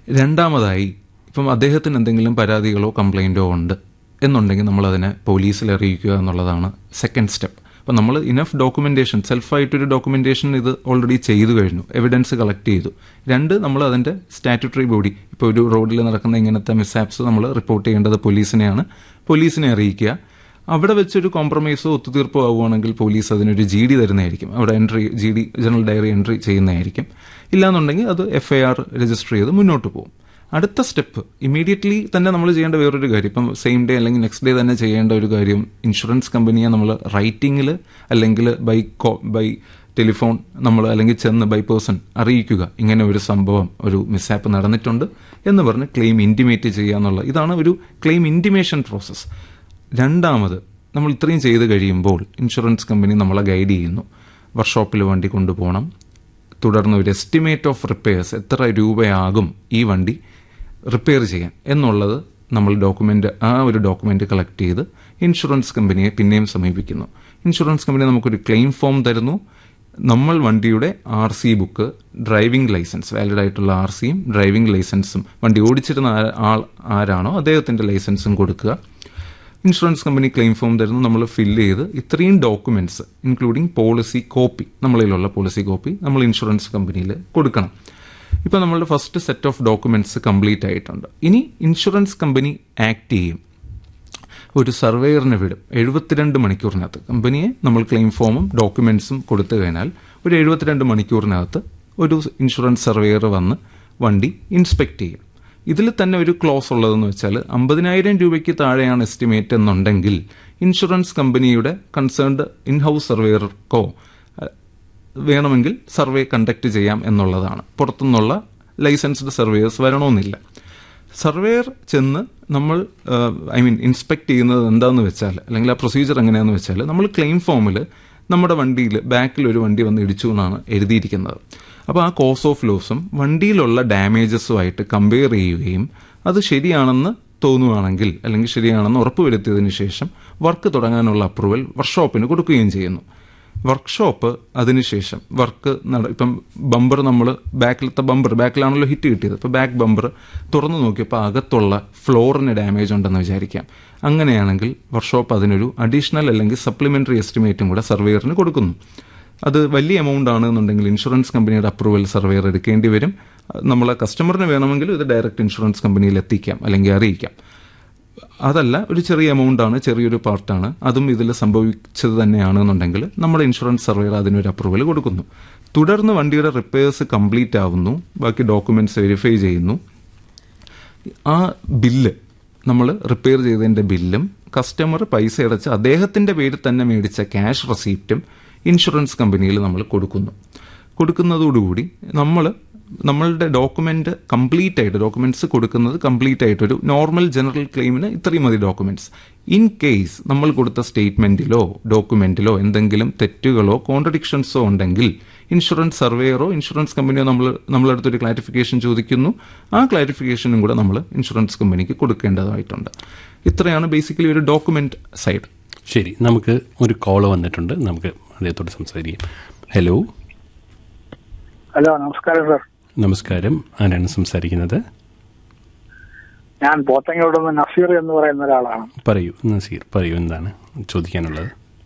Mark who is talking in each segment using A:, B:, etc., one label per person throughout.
A: രണ്ടാമതായി ഇപ്പം അദ്ദേഹത്തിന് എന്തെങ്കിലും പരാതികളോ കംപ്ലൈൻറ്റോ ഉണ്ട് എന്നുണ്ടെങ്കിൽ നമ്മൾ അതിനെ പോലീസിൽ അറിയിക്കുക എന്നുള്ളതാണ് സെക്കൻഡ് സ്റ്റെപ്പ് അപ്പം നമ്മൾ ഇനഫ് ഡോക്യുമെൻറ്റേഷൻ സെൽഫായിട്ടൊരു ഡോക്യുമെൻറ്റേഷൻ ഇത് ഓൾറെഡി ചെയ്തു കഴിഞ്ഞു എവിഡൻസ് കളക്ട് ചെയ്തു രണ്ട് നമ്മൾ അതിൻ്റെ സ്റ്റാറ്റുട്ടറി ബോഡി ഇപ്പോൾ ഒരു റോഡിൽ നടക്കുന്ന ഇങ്ങനത്തെ മിസ്സാപ്സ് നമ്മൾ റിപ്പോർട്ട് ചെയ്യേണ്ടത് പോലീസിനെയാണ് പോലീസിനെ അറിയിക്കുക അവിടെ വെച്ചൊരു കോംപ്രമൈസോ ഒത്തുതീർപ്പോ ആവുകയാണെങ്കിൽ പോലീസ് അതിനൊരു ജി ഡി തരുന്നതായിരിക്കും അവിടെ entry G D general diary entry ചെയ്യുന്നതായിരിക്കും ഇല്ലാന്നുണ്ടെങ്കിൽ അത് എഫ് ഐ ആർ രജിസ്റ്റർ ചെയ്ത് മുന്നോട്ട് പോകും അടുത്ത സ്റ്റെപ്പ് ഇമീഡിയറ്റ്ലി തന്നെ നമ്മൾ ചെയ്യേണ്ട വേറൊരു കാര്യം ഇപ്പം സെയിം ഡേ അല്ലെങ്കിൽ നെക്സ്റ്റ് ഡേ തന്നെ ചെയ്യേണ്ട ഒരു കാര്യം ഇൻഷുറൻസ് കമ്പനിയെ നമ്മൾ റൈറ്റിംഗിൽ അല്ലെങ്കിൽ ബൈ കോ ബൈ ടെലിഫോൺ നമ്മൾ അല്ലെങ്കിൽ ചെന്ന് ബൈ പേഴ്സൺ അറിയിക്കുക ഇങ്ങനെ ഒരു സംഭവം ഒരു മിസ്സാപ്പ് നടന്നിട്ടുണ്ട് എന്ന് പറഞ്ഞ് ക്ലെയിം ഇൻറ്റിമേറ്റ് ചെയ്യുക എന്നുള്ള ഇതാണ് ഒരു ക്ലെയിം ഇൻറ്റിമേഷൻ പ്രോസസ്സ് രണ്ടാമത് നമ്മൾ ഇത്രയും ചെയ്ത് കഴിയുമ്പോൾ ഇൻഷുറൻസ് കമ്പനി നമ്മളെ ഗൈഡ് ചെയ്യുന്നു വർക്ക്ഷോപ്പിൽ വണ്ടി കൊണ്ടുപോകണം തുടർന്ന് ഒരു എസ്റ്റിമേറ്റ് ഓഫ് റിപ്പയേഴ്സ് എത്ര രൂപയാകും ഈ വണ്ടി റിപ്പയർ ചെയ്യാൻ എന്നുള്ളത് നമ്മൾ ഡോക്യുമെൻ്റ് ആ ഒരു ഡോക്യുമെൻ്റ് കളക്ട് ചെയ്ത് ഇൻഷുറൻസ് കമ്പനിയെ പിന്നെയും സമീപിക്കുന്നു ഇൻഷുറൻസ് കമ്പനി നമുക്കൊരു ക്ലെയിം ഫോം തരുന്നു നമ്മൾ വണ്ടിയുടെ R C book driving licence valid ആയിട്ടുള്ള ആർ സിയും ഡ്രൈവിംഗ് ലൈസൻസും വണ്ടി ഓടിച്ചിരുന്ന ആ- ആൾ ആരാണോ അദ്ദേഹത്തിൻ്റെ ലൈസൻസും കൊടുക്കുക ഇൻഷുറൻസ് കമ്പനി ക്ലെയിം ഫോം തരുന്നു നമ്മൾ ഫില്ല് ചെയ്ത് ഇത്രയും ഡോക്യുമെന്റ്സ് ഇൻക്ലൂഡിങ് പോളിസി കോപ്പി നമ്മളിലുള്ള പോളിസി കോപ്പി നമ്മൾ ഇൻഷുറൻസ് കമ്പനിയിൽ കൊടുക്കണം ഇപ്പം നമ്മളുടെ first set of documents complete ആയിട്ടുണ്ട് ഇനി ഇൻഷുറൻസ് കമ്പനി ആക്ട് ചെയ്യും ഒരു സർവേയറിനെ വിടും എഴുപത്തിരണ്ട് മണിക്കൂറിനകത്ത് കമ്പനിയെ നമ്മൾ ക്ലെയിം ഫോമും ഡോക്യുമെന്റ്സും കൊടുത്തു കഴിഞ്ഞാൽ ഒരു എഴുപത്തിരണ്ട് മണിക്കൂറിനകത്ത് ഒരു ഇൻഷുറൻസ് സർവേയർ വന്ന് വണ്ടി ഇൻസ്പെക്ട് ചെയ്യും ഇതിൽ തന്നെ ഒരു ക്ലോസ് ഉള്ളതെന്ന് വെച്ചാൽ അമ്പതിനായിരം രൂപയ്ക്ക് താഴെയാണ് എസ്റ്റിമേറ്റ് എന്നുണ്ടെങ്കിൽ ഇൻഷുറൻസ് കമ്പനിയുടെ കൺസേൺഡ് ഇൻ ഹൗസ് സർവേയർക്കോ വേണമെങ്കിൽ സർവേ കണ്ടക്ട് ചെയ്യാം എന്നുള്ളതാണ് പുറത്തുനിന്നുള്ള ലൈസൻസ്ഡ് സർവേയേഴ്സ് വരണമെന്നില്ല സർവേയർ ചെന്ന് നമ്മൾ ഐ മീൻ ഇൻസ്പെക്ട് ചെയ്യുന്നത് എന്താണെന്ന് വെച്ചാൽ അല്ലെങ്കിൽ ആ പ്രൊസീജിയർ എങ്ങനെയാണെന്ന് വെച്ചാൽ നമ്മൾ ക്ലെയിം ഫോമിൽ നമ്മുടെ വണ്ടിയിൽ ബാക്കിൽ ഒരു വണ്ടി വന്ന് ഇടിച്ചു എന്നാണ് എഴുതിയിരിക്കുന്നത് അപ്പോൾ ആ കോസ് ഓഫ് ലോസും വണ്ടിയിലുള്ള ഡാമേജസുമായിട്ട് കമ്പയർ ചെയ്യുകയും അത് ശരിയാണെന്ന് തോന്നുകയാണെങ്കിൽ അല്ലെങ്കിൽ ശരിയാണെന്ന് ഉറപ്പുവരുത്തിയതിനു ശേഷം വർക്ക് തുടങ്ങാനുള്ള അപ്രൂവൽ വർക്ക്ഷോപ്പിന് കൊടുക്കുകയും ചെയ്യുന്നു വർക്ക്ഷോപ്പ് അതിനുശേഷം വർക്ക് നട ഇപ്പം ബമ്പർ നമ്മൾ ബാക്കിലത്തെ ബമ്പർ ബാക്കിലാണല്ലോ ഹിറ്റ് കിട്ടിയത് ഇപ്പോൾ ബാക്ക് ബമ്പർ തുറന്നു നോക്കിയപ്പോൾ അകത്തുള്ള ഫ്ലോറിന് ഡാമേജ് ഉണ്ടെന്ന് വിചാരിക്കാം അങ്ങനെയാണെങ്കിൽ വർക്ക്ഷോപ്പ് അതിനൊരു അഡീഷണൽ അല്ലെങ്കിൽ സപ്ലിമെന്ററി എസ്റ്റിമേറ്റും കൂടെ സർവേയറിന് കൊടുക്കുന്നു അത് വലിയ എമൗണ്ട് ആണെന്നുണ്ടെങ്കിൽ ഇൻഷുറൻസ് കമ്പനിയുടെ അപ്രൂവൽ സർവേയർ എടുക്കേണ്ടി വരും നമ്മളെ കസ്റ്റമറിന് വേണമെങ്കിൽ ഇത് ഡയറക്റ്റ് ഇൻഷുറൻസ് കമ്പനിയിൽ എത്തിക്കാം അല്ലെങ്കിൽ അറിയിക്കാം അതല്ല ഒരു ചെറിയ എമൗണ്ട് ആണ് ചെറിയൊരു പാർട്ടാണ് അതും ഇതിൽ സംഭവിച്ചത് തന്നെയാണെന്നുണ്ടെങ്കിൽ നമ്മുടെ ഇൻഷുറൻസ് സർവേയർ അതിനൊരു അപ്രൂവൽ കൊടുക്കുന്നു തുടർന്ന് വണ്ടിയുടെ റിപ്പയേഴ്സ് കംപ്ലീറ്റ് ആവുന്നു ബാക്കി ഡോക്യുമെന്റ്സ് വെരിഫൈ ചെയ്യുന്നു ആ ബില്ല് നമ്മൾ റിപ്പയർ ചെയ്തതിന്റെ ബില്ലും കസ്റ്റമർ പൈസ അടച്ച് അദ്ദേഹത്തിന്റെ പേരിൽ തന്നെ മേടിച്ച ക്യാഷ് റെസീപ്റ്റും ഇൻഷുറൻസ് കമ്പനിയിൽ നമ്മൾ കൊടുക്കുന്നു കൊടുക്കുന്നതോടുകൂടി നമ്മൾ നമ്മളുടെ ഡോക്യുമെന്റ് കംപ്ലീറ്റ് ആയിട്ട് ഡോക്യുമെന്റ്സ് കൊടുക്കുന്നത് കംപ്ലീറ്റ് ആയിട്ട് ഒരു നോർമൽ ജനറൽ ക്ലെയിമിന് ഇത്രയും മതി ഡോക്യുമെന്റ്സ് ഇൻ കേസ് നമ്മൾ കൊടുത്ത സ്റ്റേറ്റ്മെന്റിലോ ഡോക്യുമെന്റിലോ എന്തെങ്കിലും തെറ്റുകളോ കോൺട്രഡിക്ഷൻസോ ഉണ്ടെങ്കിൽ ഇൻഷുറൻസ് സർവേയറോ ഇൻഷുറൻസ് കമ്പനിയോ നമ്മൾ നമ്മളെ അടുത്തൊരു ക്ലാരിഫിക്കേഷൻ ചോദിക്കുന്നു ആ ക്ലാരിഫിക്കേഷനും കൂടെ നമ്മൾ ഇൻഷുറൻസ് കമ്പനിക്ക് കൊടുക്കേണ്ടതായിട്ടുണ്ട് ഇത്രയാണ് ബേസിക്കലി ഒരു ഡോക്യുമെന്റ് സൈഡ്
B: ശരി നമുക്ക് ഒരു കോള് വന്നിട്ടുണ്ട് നമുക്ക് അദ്ദേഹത്തോട് സംസാരിക്കാം ഹലോ
C: ഹലോ നമസ്കാരം സർ
B: നമസ്കാരം ആരാണ് സംസാരിക്കുന്നത്
C: ഞാൻ പോത്തങ്ങോട് നിന്ന് നസീർ എന്ന് പറയുന്ന ഒരാളാണ്
B: പറയൂ നസീർ പറയൂ എന്താണ് ചോദിക്കാനുള്ളത്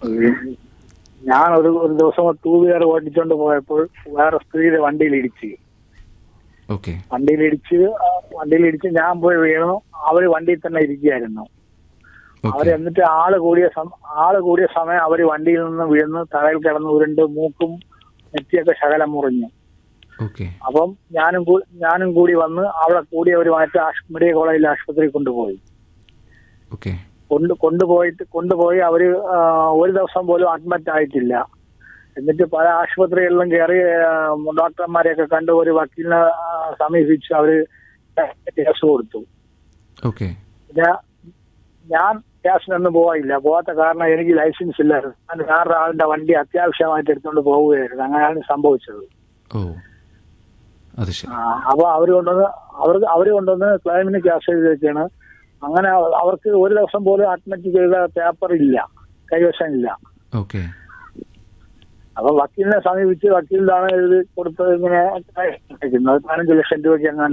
C: ഞാൻ ഒരു ഒരു ദിവസം ടൂ വീലർ ഓടിച്ചോണ്ട് പോയപ്പോൾ വേറെ സ്ത്രീയുടെ വണ്ടിയിൽ ഇടിച്ച്
A: ഓക്കെ
C: വണ്ടിയിൽ ഇടിച്ച് ആ, വണ്ടിയിൽ ഇടിച്ച് ഞാൻ പോയി വീണു അവര് വണ്ടിയിൽ തന്നെ ഇരിക്കുകയായിരുന്നു അവര് എന്നിട്ട് ആള് കൂടിയ സം- ആള് കൂടിയ സമയം അവര് വണ്ടിയിൽ നിന്ന് വീണ് തറയിൽ കിടന്ന് ഉരുണ്ട് മൂക്കും നെറ്റിയൊക്കെ ശകലം മുറിഞ്ഞു
A: ഓക്കെ
C: അപ്പം ഞാനും കൂ- ഞാനും കൂടി വന്ന് അവിടെ കൂടിയവരുമായിട്ട് ആശ്- മെഡിക്കൽ കോളേജിൽ ആശുപത്രിയിൽ കൊണ്ടുപോയി
A: ഓക്കെ
C: കൊണ്ട് കൊണ്ടുപോയിട്ട് കൊണ്ടുപോയി അവര് ആ, ഒരു ദിവസം പോലും അഡ്മിറ്റ് ആയിട്ടില്ല എന്നിട്ട് പല ആശുപത്രികളിലും കയറി ആ, ഡോക്ടർമാരെയൊക്കെ കണ്ട് ഒരു വക്കീലിനെ ആ, സമീപിച്ച് അവര് കേസ് കൊടുത്തു
A: ഓക്കെ
C: പിന്നെ ഞാൻ കേസിനൊന്നും പോയില്ല പോകാത്ത കാരണം എനിക്ക് ലൈസൻസ് ഇല്ലായിരുന്നു ഞാൻ വേറൊരു ആളിന്റെ വണ്ടി അത്യാവശ്യമായിട്ട് എടുത്തുകൊണ്ട് പോവുകയായിരുന്നു അങ്ങനെയാണ് സംഭവിച്ചത്
A: ഓ അത് ശരി
C: ആ, അപ്പൊ അവര് കൊണ്ടുവന്ന് അവർ അവര് കൊണ്ടുവന്ന് ക്ലൈമിന് ക്യാഷ് ചെയ്ത് വെച്ചാണ് അങ്ങനെ അവർക്ക് ഒരു ദിവസം പോലും അഡ്മിറ്റ് ചെയ്ത പേപ്പർ ഇല്ല കൈവശം ഇല്ല
A: ഓക്കെ
C: അപ്പൊ വക്കീലിനെ സമീപിച്ച് വക്കീലിലാണ് ഇത് കൊടുത്തത് ഇങ്ങനെ അയക്കുന്നത് പതിനഞ്ച് ലക്ഷം രൂപയ്ക്ക് എങ്ങാണ്ട്